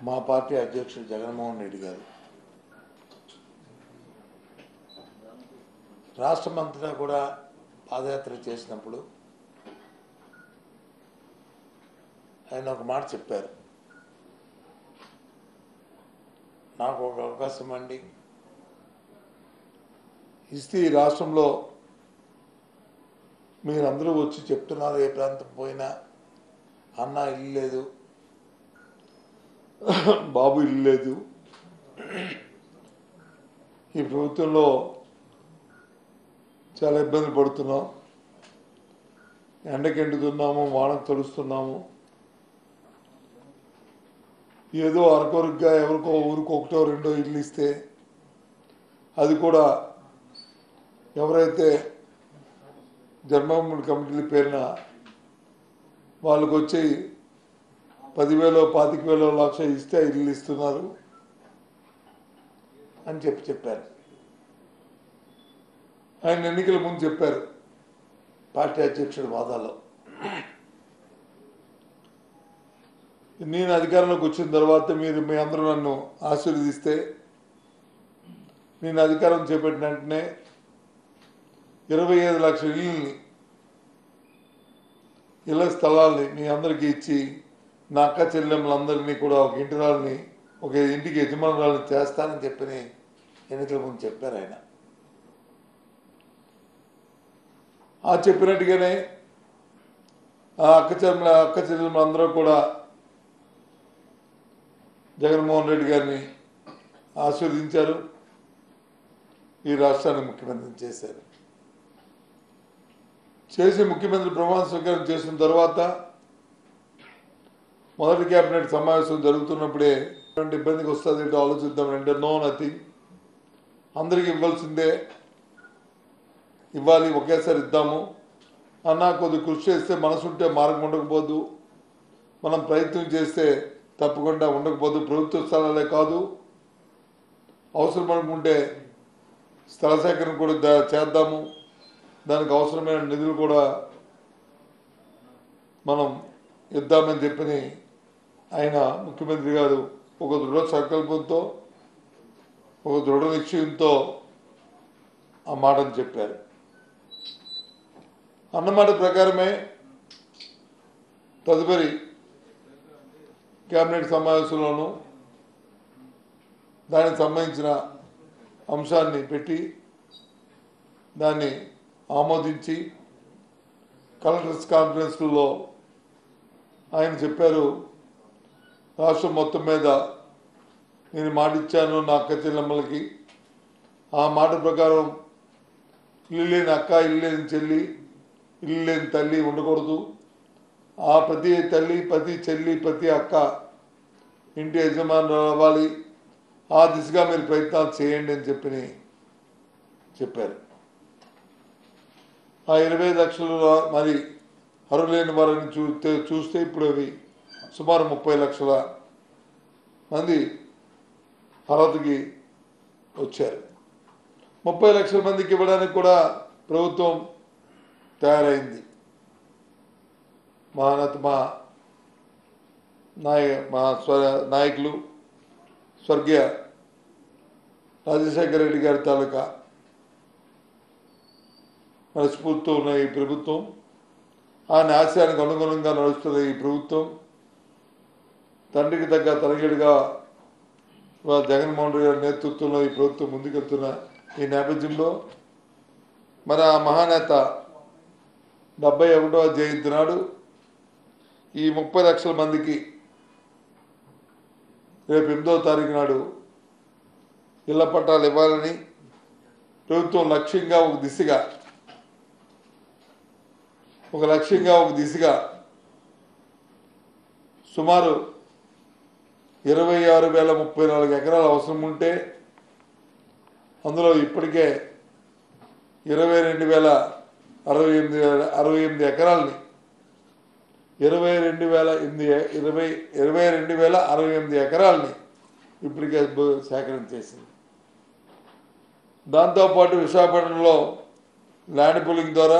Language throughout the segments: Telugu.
మా పార్టీ అధ్యక్షుడు జగన్మోహన్ రెడ్డి గారు రాష్ట్రమంతటా కూడా పాదయాత్ర చేసినప్పుడు ఆయన ఒక మాట చెప్పారు నాకు ఒక అవకాశం అండి ఇస్తే ఈ రాష్ట్రంలో మీరందరూ వచ్చి చెప్తున్నారు ఏ ప్రాంతం పోయినా అన్న ఇల్లు లేదు బాబు ఇల్లు లేదు ఈ ప్రభుత్వంలో చాలా ఇబ్బందులు పడుతున్నాం ఎండకి ఎండుతున్నాము వానకు తడుస్తున్నాము ఏదో అరకొరుగ్గా ఎవరికో ఊరికో ఒకటో రెండో ఇల్లు ఇస్తే అది కూడా ఎవరైతే జన్మభూమి కమిటీల పేరున వాళ్ళకు వచ్చి పదివేలో పాతిక వేలో లక్ష ఇస్తే ఇల్లు ఇస్తున్నారు అని చెప్పి చెప్పారు ఆయన ఎన్నికల ముందు చెప్పారు పార్టీ అధ్యక్షుడు వాదాల్లో నేను అధికారంలోకి వచ్చిన తర్వాత మీరు మీ అందరూ నన్ను ఆశీర్వదిస్తే నేను అధికారం చేపట్టిన వెంటనే ఇరవై ఐదు లక్షల ఇల్లుని ఇళ్ల స్థలాల్ని మీ అందరికీ ఇచ్చి నా అక్క చెల్లెమ్మలందరినీ కూడా ఒక ఇంటిరాలని ఒక ఇంటికి యజమానురాలని చేస్తానని చెప్పని ఎన్నికల ముందు చెప్పారు ఆయన ఆ చెప్పినట్టుగానే ఆ అక్క చెల్లెల అక్క చెల్లెమ్మలందరూ కూడా జగన్మోహన్ రెడ్డి గారిని ఆశీర్వదించారు ఈ రాష్ట్రాన్ని ముఖ్యమంత్రిని చేశారు చేసి ముఖ్యమంత్రి ప్రమాణ స్వీకారం చేసిన తర్వాత మొదటి కేబినెట్ సమావేశం జరుగుతున్నప్పుడే ఎటువంటి ఇబ్బందికి వస్తుంది ఏంటో ఆలోచిద్దాం అంటే నో నథింగ్ అందరికి ఇవ్వాల్సిందే ఇవ్వాలి ఒకేసారి ఇద్దాము అన్న కొద్ది కృషి చేస్తే మనసుంటే మార్గం ఉండకపోదు మనం ప్రయత్నం చేస్తే తప్పకుండా ఉండకపోదు ప్రభుత్వ స్థలాలే కాదు అవసరం అనుకుంటే స్థల సేకరణ కూడా దా- చేద్దాము దానికి అవసరమైన నిధులు కూడా మనం ఇద్దామని చెప్పని ఆయన ముఖ్యమంత్రి గారు ఒక దృఢ సంకల్పంతో ఒక దృఢ నిశ్చయంతో ఆ మాటను చెప్పారు అన్నమాట ప్రకారమే తదుపరి కేబినెట్ సమావేశంలోనూ దానికి సంబంధించిన అంశాన్ని పెట్టి దాన్ని ఆమోదించి కలెక్టర్స్ కాన్ఫరెన్స్లో ఆయన చెప్పారు రాష్ట్రం మొత్తం మీద నేను మాట ఇచ్చాను నా అక్క చెల్లెమ్మలకి ఆ మాట ప్రకారం ఇల్లు లేని అక్క ఇల్లు లేని చెల్లి ఇల్లు లేని తల్లి ఉండకూడదు ఆ ప్రతి తల్లి ప్రతి చెల్లి ప్రతి అక్క ఇంటి యజమాని అవ్వాలి ఆ దిశగా మీరు ప్రయత్నాలు చేయండి అని చెప్పి చెప్పారు ఆ ఇరవై లక్షలు మరి అర్హులైన వారిని చూస్తే చూస్తే ఇప్పుడు అవి సుమారు ముప్పై లక్షల మంది అర్హతకి వచ్చారు ముప్పై లక్షల మందికి ఇవ్వడానికి కూడా ప్రభుత్వం తయారైంది మా అన్నత మా నాయ మా స్వ నాయకులు స్వర్గీయ రాజశేఖర రెడ్డి గారి తాలూకా మనస్ఫూర్తితో ఉన్న ఈ ప్రభుత్వం ఆయన ఆశయానికి అనుగుణంగా నడుస్తున్న ఈ ప్రభుత్వం తండ్రికి తగ్గ తరగడిగా ఇవాళ జగన్మోహన్ రెడ్డి గారి నేతృత్వంలో ఈ ప్రభుత్వం ముందుకెళ్తున్న ఈ నేపథ్యంలో మన ఆ మహానేత డెబ్బై ఒకటవ జయంతి నాడు ఈ ముప్పై లక్షల మందికి రేపు ఎనిమిదవ తారీఖు నాడు ఇళ్ల పట్టాలు ఇవ్వాలని ప్రభుత్వం లక్ష్యంగా ఒక దిశగా ఒక లక్ష్యంగా ఒక దిశగా సుమారు ఇరవై ఆరు వేల ముప్పై నాలుగు ఎకరాలు అవసరం ఉంటే అందులో ఇప్పటికే ఇరవై రెండు వేల అరవై ఎనిమిది వేల అరవై ఎనిమిది ఎకరాలని ఇరవై రెండు వేల ఎనిమిది ఇరవై ఇరవై రెండు వేల అరవై ఎనిమిది ఎకరాలని ఇప్పటికే బ- సేకరణ చేసింది దాంతోపాటు విశాఖపట్నంలో ల్యాండ్ పూలింగ్ ద్వారా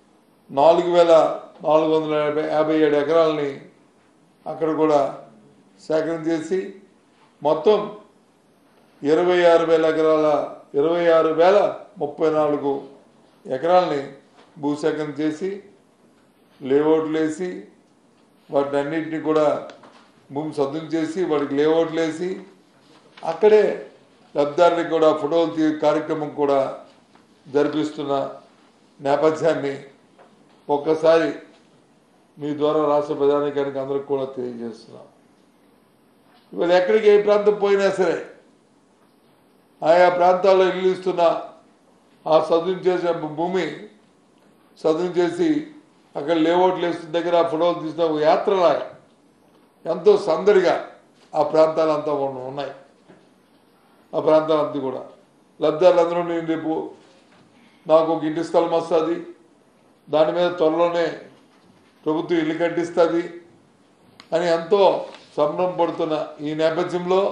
నాలుగు వేల నాలుగు వందల యాభై యాభై ఏడు ఎకరాలని అక్కడ కూడా సేకరణ చేసి మొత్తం ఇరవై ఆరు వేల ఎకరాల ఇరవై ఆరు వేల ముప్పై నాలుగు ఎకరాలని భూసేకరణ చేసి లేఅవుట్లు వేసి వాటిని అన్నింటినీ కూడా భూమి సద్దుం చేసి వాటికి లేఅవుట్లు వేసి అక్కడే లబ్ధారులకు కూడా ఫోటోలు తీ కార్యక్రమం కూడా జరిపిస్తున్న నేపథ్యాన్ని ఒక్కసారి మీ ద్వారా రాష్ట్ర ప్రజానికానికి అందరికి కూడా తెలియజేస్తున్నాం ఇవాళ ఎక్కడికి ఏ ప్రాంతం పోయినా సరే ఆయా ప్రాంతాల్లో ఇల్లు ఇస్తున్న ఆ సదును చేసిన భూమి సదును చేసి అక్కడ లేఅవుట్లు వేస్తున్న దగ్గర ఆ ఫోటోలు తీసిన ఒక యాత్రలాగా ఎంతో సందడిగా ఆ ప్రాంతాలంతా ఉన్న- ఉన్నాయి ఆ ప్రాంతాలంతా కూడా లబ్ధారులందరూ నేను రేపు నాకు ఒక ఇంటి స్థలం వస్తుంది దాని మీద త్వరలోనే ప్రభుత్వం ఇల్లు కట్టిస్తుంది అని ఎంతో సంబరం పడుతున్న ఈ నేపథ్యంలో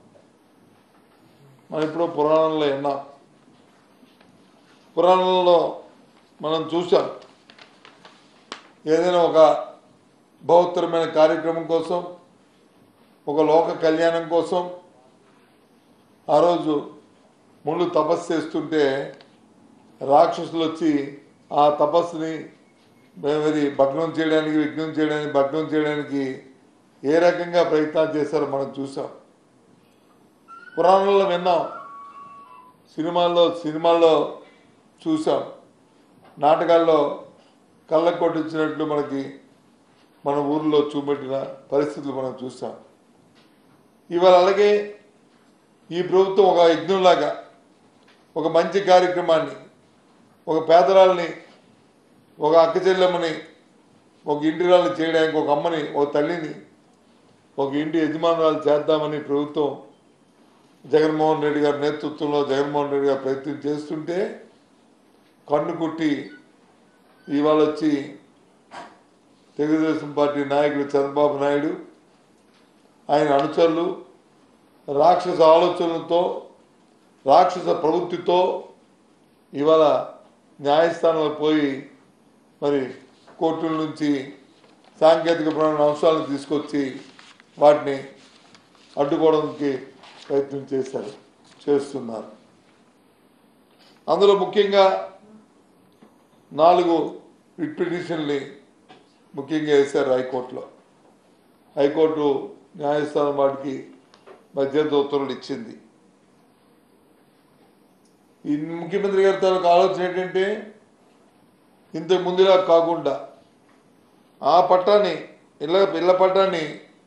మనం ఇప్పుడు పురాణంలో విన్నాం పురాణంలో మనం చూసాం ఏదైనా ఒక బహుత్తరమైన కార్యక్రమం కోసం ఒక లోక కళ్యాణం కోసం ఆ రోజు ముళ్ళు తపస్సు చేస్తుంటే రాక్షసులు వచ్చి ఆ తపస్సుని మరి భగ్నం చేయడానికి విఘ్నం చేయడానికి భగ్నం చేయడానికి ఏ రకంగా ప్రయత్నాలు చేశారో మనం చూసాం పురాణంలో విన్నాం సినిమాల్లో సినిమాల్లో చూసాం నాటకాల్లో కళ్ళ కొట్టించినట్లు మనకి మన ఊర్లో చూపెట్టిన పరిస్థితులు మనం చూసాం ఇవాళ అలాగే ఈ ప్రభుత్వం ఒక యజ్ఞంలాగా ఒక మంచి కార్యక్రమాన్ని ఒక పేదరాల్ని ఒక అక్క చెల్లెమ్మని ఒక ఇంటిరాల్ని చేయడానికి ఒక అమ్మని ఒక తల్లిని ఒక ఇంటి యజమానురాలు చేద్దామని ప్రభుత్వం జగన్మోహన్ రెడ్డి గారి నేతృత్వంలో జగన్మోహన్ రెడ్డి గారు ప్రయత్నం చేస్తుంటే కన్ను కుట్టి ఇవాళ వచ్చి తెలుగుదేశం పార్టీ నాయకుడు చంద్రబాబు నాయుడు ఆయన అనుచరులు రాక్షస ఆలోచనలతో రాక్షస ప్రవృత్తితో ఇవాళ న్యాయస్థానంలో పోయి మరి కోర్టుల నుంచి సాంకేతికపరమైన అంశాలను తీసుకొచ్చి వాటిని అడ్డుకోవడానికి ప్రయత్నం చేశారు చేస్తున్నారు అందులో ముఖ్యంగా నాలుగు రిట్ పిటిషన్ని ముఖ్యంగా వేశారు హైకోర్టులో హైకోర్టు న్యాయస్థానం వాటికి మధ్యంతర ఉత్తర్వులు ఇచ్చింది ఈ ముఖ్యమంత్రి గారి తాలూకు ఆలోచన ఏంటంటే ఇంతకు ముందులా కాకుండా ఆ పట్టాన్ని ఇళ్ళ ఇళ్ళ పట్టాన్ని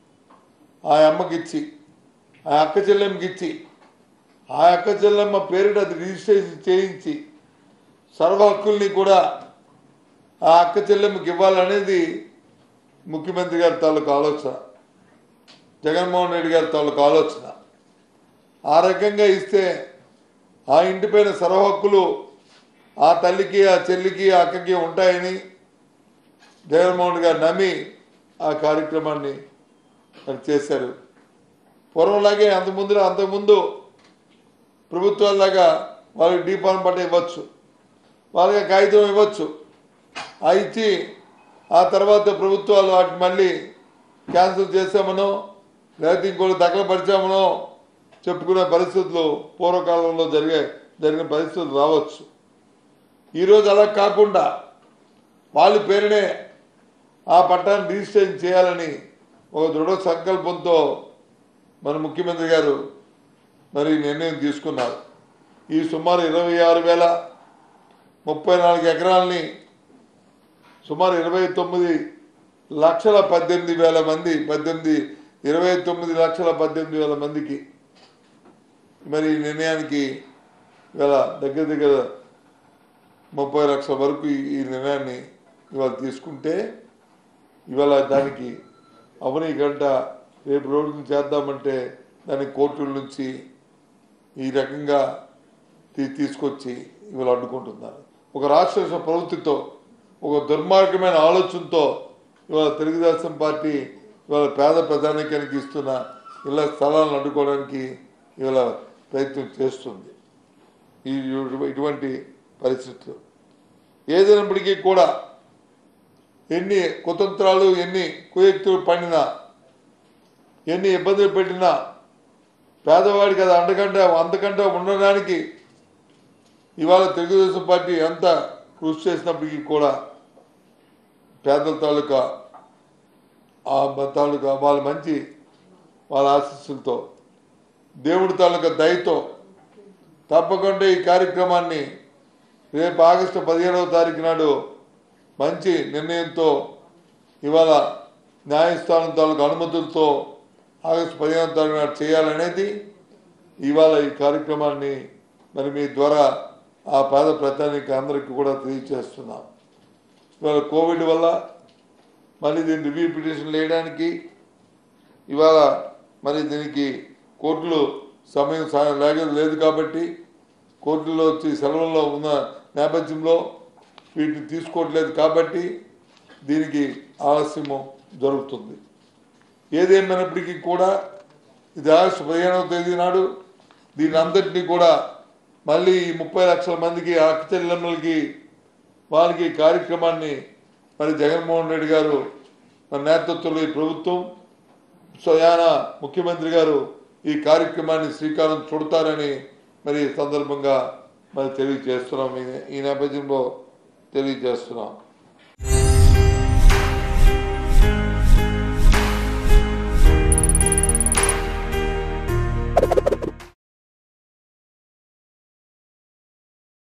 ఆ అమ్మకి ఇచ్చి ఆ అక్క చెల్లెమ్మకి ఇచ్చి ఆ అక్క చెల్లెమ్మ పేరిట అది రిజిస్ట్రేషన్ చేయించి సర్వ హక్కుల్ని కూడా ఆ అక్క చెల్లెమ్మకి ఇవ్వాలనేది ముఖ్యమంత్రి గారి తాలూకు ఆలోచన జగన్మోహన్ రెడ్డి గారి తాలూకు ఆలోచన ఆ రకంగా ఇస్తే ఆ ఇంటిపైన సర్వ హక్కులు ఆ తల్లికి ఆ చెల్లికి ఆ అక్కకి ఉంటాయని జగన్మోహన్ రెడ్డి గారు నమ్మి ఆ కార్యక్రమాన్ని మరి చేశారు పూర్వంలాగే అంతకుముందు అంతకుముందు ప్రభుత్వాల్లాగా వాళ్ళకి డీపాన్ పట్ట ఇవ్వచ్చు వాళ్ళకి కాగితం ఇవ్వచ్చు ఆ ఇచ్చి ఆ తర్వాత ప్రభుత్వాలు వాటిని మళ్ళీ క్యాన్సిల్ చేసామనో లేకపోతే ఇంకోటి దఖలపరిచామనో చెప్పుకునే పరిస్థితులు పూర్వకాలంలో జరిగే జరిగిన పరిస్థితులు రావచ్చు ఈరోజు అలా కాకుండా వాళ్ళ పేరునే ఆ పట్టాన్ని రిజిస్ట్రేషన్ చేయాలని ఒక దృఢ సంకల్పంతో మన ముఖ్యమంత్రి గారు మరి నిర్ణయం తీసుకున్నారు ఈ సుమారు ఇరవై ఆరు వేల ముప్పై నాలుగు ఎకరాలని సుమారు ఇరవై తొమ్మిది లక్షల పద్దెనిమిది వేల మంది పద్దెనిమిది ఇరవై తొమ్మిది లక్షల పద్దెనిమిది వేల మందికి మరి ఈ నిర్ణయానికి ఇవాళ దగ్గర దగ్గర ముప్పై లక్షల వరకు ఈ- ఈ నిర్ణయాన్ని ఇవాళ తీసుకుంటే ఇవాళ దానికి అవని గంట రేపు రోజున చేద్దామంటే దాన్ని కోర్టుల నుంచి ఈ రకంగా తీ- తీసుకొచ్చి ఇవాళ అడ్డుకుంటున్నారు ఒక రాక్షస ప్రవృత్తితో ఒక దుర్మార్గమైన ఆలోచనతో ఇవాళ తెలుగుదేశం పార్టీ ఇవాళ పేద ప్రధానికానికి ఇస్తున్న ఇళ్ళ స్థలాలను అడ్డుకోవడానికి ఇవాళ ప్రయత్నం చేస్తుంది ఈ ఇటువంటి పరిస్థితులు ఏదైనప్పటికీ కూడా ఎన్ని కుతంత్రాలు ఎన్ని కుయక్తులు పండినా ఎన్ని ఇబ్బందులు పెట్టినా పేదవాడికి అది అండకంటే అంతకంటే ఉండడానికి ఇవాళ తెలుగుదేశం పార్టీ ఎంత కృషి చేసినప్పటికీ కూడా పేదల తాలూకా ఆ బ- తాలూకా వాళ్ళ మంచి వాళ్ళ ఆశీస్సులతో దేవుడి తాలూకా దయతో తప్పకుండా ఈ కార్యక్రమాన్ని రేపు ఆగస్టు పదిహేడవ తారీఖు నాడు మంచి నిర్ణయంతో ఇవాళ న్యాయస్థానం తాలూకు అనుమతులతో ఆగస్టు పదిహేనవ తారీఖు నాడు చేయాలనేది ఇవాళ ఈ కార్యక్రమాన్ని మరి మీ ద్వారా ఆ పేద ప్రజానికి అందరికీ కూడా తెలియజేస్తున్నాం ఇవాళ కోవిడ్ వల్ల మళ్ళీ దీన్ని రివ్యూ పిటిషన్ వేయడానికి ఇవాళ మరి దీనికి కోర్టులు సమయం సా- లేక లేదు కాబట్టి కోర్టుల్లో వచ్చి సెలవుల్లో ఉన్న నేపథ్యంలో వీటిని తీసుకోవట్లేదు కాబట్టి దీనికి ఆలస్యము జరుగుతుంది ఏదేమైనప్పటికీ కూడా ఇది ఆగస్టు పదిహేనవ తేదీ నాడు దీని అంతటినీ కూడా మళ్ళీ ఈ ముప్పై లక్షల మందికి అక్క చెల్లెమ్మలకి వారికి ఈ కార్యక్రమాన్ని మరి జగన్మోహన్ రెడ్డి గారు మరి నేతృత్వంలో ఈ ప్రభుత్వం స్వయాన ముఖ్యమంత్రి గారు ఈ కార్యక్రమాన్ని శ్రీకారం చుడతారని మరి ఈ సందర్భంగా మరి తెలియజేస్తున్నాం ఈ- ఈ నేపథ్యంలో తెలియజేస్తున్నాం